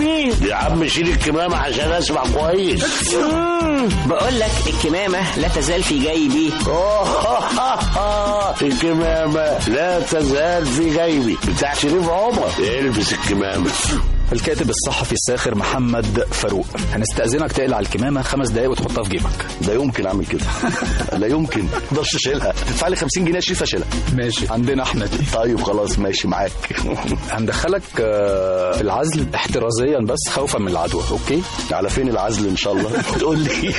يا عم شيل الكمامة عشان اسمع كويس بقول لك الكمامة لا تزال في جيبي الكمامة لا تزال في جيبي بتاع شريف عمر البس الكمامة الكاتب الصحفي الساخر محمد فاروق هنستأذنك تقلع الكمامة خمس دقايق وتحطها في جيبك ده يمكن اعمل كده لا يمكن ما اقدرش اشيلها تدفع لي 50 جنيه اشيل اشيلها ماشي عندنا احنا دي طيب خلاص ماشي معاك هندخلك آه، في العزل احترازيا بس خوفا من العدوى اوكي على فين العزل ان شاء الله تقول لي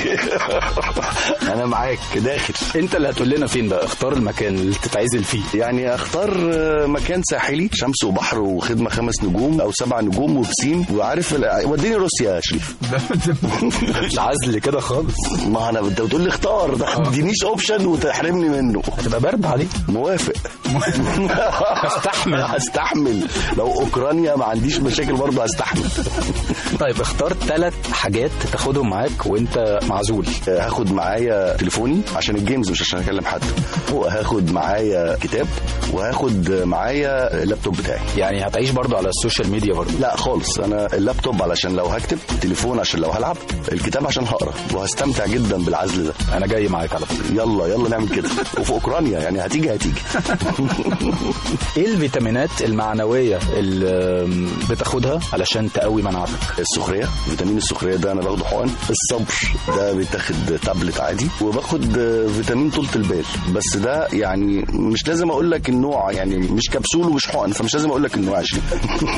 انا معاك داخل انت اللي هتقول لنا فين بقى اختار المكان اللي تتعزل فيه يعني اختار آه، مكان ساحلي شمس وبحر وخدمه خمس نجوم او سبع نجوم وبسين وعارف ال- وديني روسيا يا شريف العزل كده خالص ما انا انت بتقول لي اختار ده ما تدينيش اوبشن وتحرمني منه هتبقى برد عليك موافق هستحمل. هستحمل لو اوكرانيا ما عنديش مشاكل برضه هستحمل طيب اختار ثلاث حاجات تاخدهم معاك وانت معزول هاخد معايا تليفوني عشان الجيمز مش عشان اكلم حد وهاخد معايا كتاب وهاخد معايا اللابتوب بتاعي يعني هتعيش برضو على السوشيال ميديا برضو لا خالص انا اللابتوب علشان لو هكتب تليفون عشان لو هلعب الكتاب عشان هقرا وهستمتع جدا بالعزل ده انا جاي معاك على فكره يلا يلا نعمل كده وفي اوكرانيا يعني هتيجي هتيجي ايه الفيتامينات المعنويه اللي بتاخدها علشان تقوي مناعتك السخريه فيتامين السخريه ده انا باخده حقن الصبر ده بيتاخد تابلت عادي وباخد آه، فيتامين طولة البال بس ده يعني مش لازم اقول لك النوع يعني مش كبسول ومش حقن فمش لازم اقول لك النوع يا شريف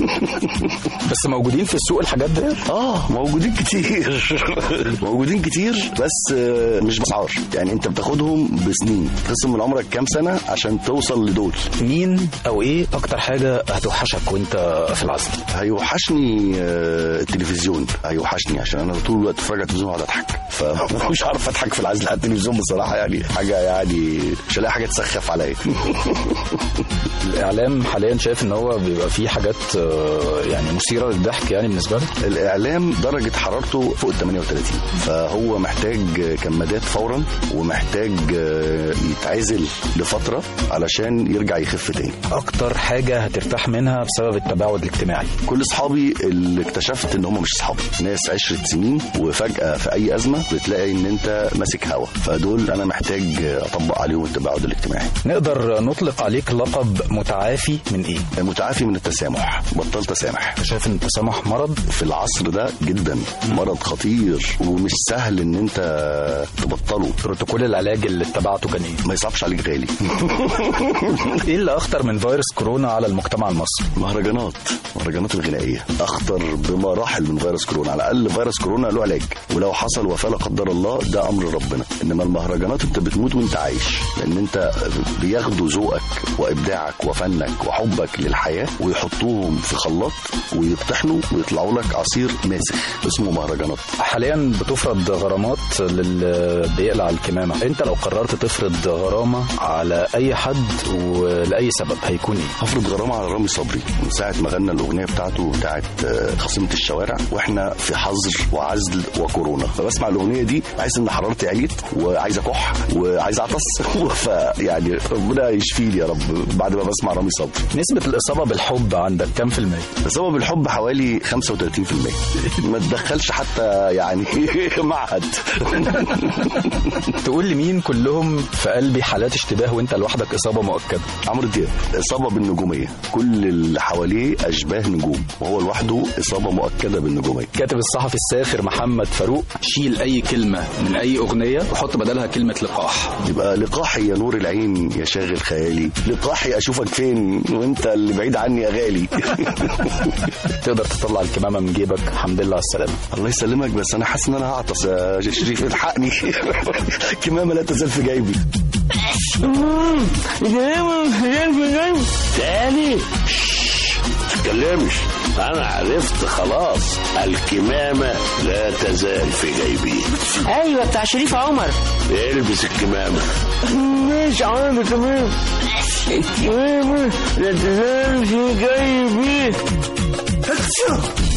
بس موجودين في السوق الحاجات دي اه موجودين كتير موجودين كتير بس آه، مش باسعار يعني انت بتاخدهم بسنين تقسم من عمرك كام سنه عشان توصل لدول مين او ايه اكتر حاجه هتوحشك وانت في العزل هيوحشني آه، التلفزيون هيوحشني عشان انا طول الوقت بتفرج على التلفزيون وأقعد اضحك فمش عارف اضحك في العزل على التلفزيون بصراحه يعني حاجه يعني مش هلاقي حاجه تسخف عليا الاعلام حاليا شايف ان هو بيبقى فيه حاجات آه، يعني مثيره للضحك يعني بالنسبه لك الاعلام درجه حرارته فوق ال 38 فهو محتاج كمادات فورا ومحتاج آه، يتعزل لفتره علشان يرجع يخف تاني اكتر حاجه هترتاح منها بسبب التباعد الاجتماعي كل اصحابي اللي اكتشفت ان هم مش اصحابي ناس عشرة سنين وفجاه في اي ازمه بتلاقي ان انت ماسك هوا فدول انا محتاج اطبق عليهم التباعد الاجتماعي نقدر نطلق عليك لقب متعافي من ايه متعافي من التسامح بطلت اسامح شايف ان التسامح مرض في العصر ده جدا مرض خطير ومش سهل ان انت تبطله بروتوكول العلاج اللي اتبعته كان ايه ما يصعبش عليك غالي ايه اللي اخطر من فيروس كورونا على المجتمع المصري مهرجانات مهرجانات الغنائيه اخطر بمراحل من فيروس كورونا على الاقل فيروس كورونا له علاج ولو حصل وفاه لا قدر الله ده امر ربنا انما المهرجانات انت بتموت وانت عايش لان انت بياخدوا ذوقك وابداعك وفنك وحبك للحياه ويحطوهم في خلاط ويطحنوا ويطلعوا لك عصير ماسخ اسمه مهرجانات حاليا بتفرض غرامات للي بيقلع الكمامه انت لو قررت تفرض غرامه على اي حد ولاي سبب هيكون ايه هفرض غرامه على رامي صبري من ساعه ما غنى الاغنيه بتاعته بتاعت آه، خصيمه الشوارع واحنا في حظر وعزل وكورونا فبسمع الاغنيه دي بحس ان حرارتي عليت وعايز اكح وعايز اعطس فيعني ربنا يشفي لي يا رب بعد ما بسمع رامي صبري نسبه الاصابه بالحب عندك كام في الميه سبب الحب حوالي 35% ما تدخلش حتى يعني معهد تقول لي مين كلهم في قلبي حالات اشتباه وانت لوحدك اصابه مؤكده عمرو دياب اصابه بالنجوميه كل اللي حواليه اشباه نجوم وهو لوحده اصابه مؤكده بالنجوميه كاتب الصحفي الساخر محمد فاروق شيل اي كلمه من اي اغنيه وحط بدلها كلمه لقاح يبقى لقاحي يا نور العين يا شاغل خيالي لقاحي اشوفك فين وانت اللي بعيد عني يا غالي تقدر تطلع الكمامه من جيبك الحمد لله على السلامه الله يسلمك بس انا حاسس ان انا هعطس يا شريف الحقني كمامه لا تزال في جيبي تاني شش، تتكلمش انا عرفت خلاص الكمامة لا تزال في جيبي ايوه بتاع شريف عمر البس الكمامة مش عامل تمام الكمامة لا تزال في جيبي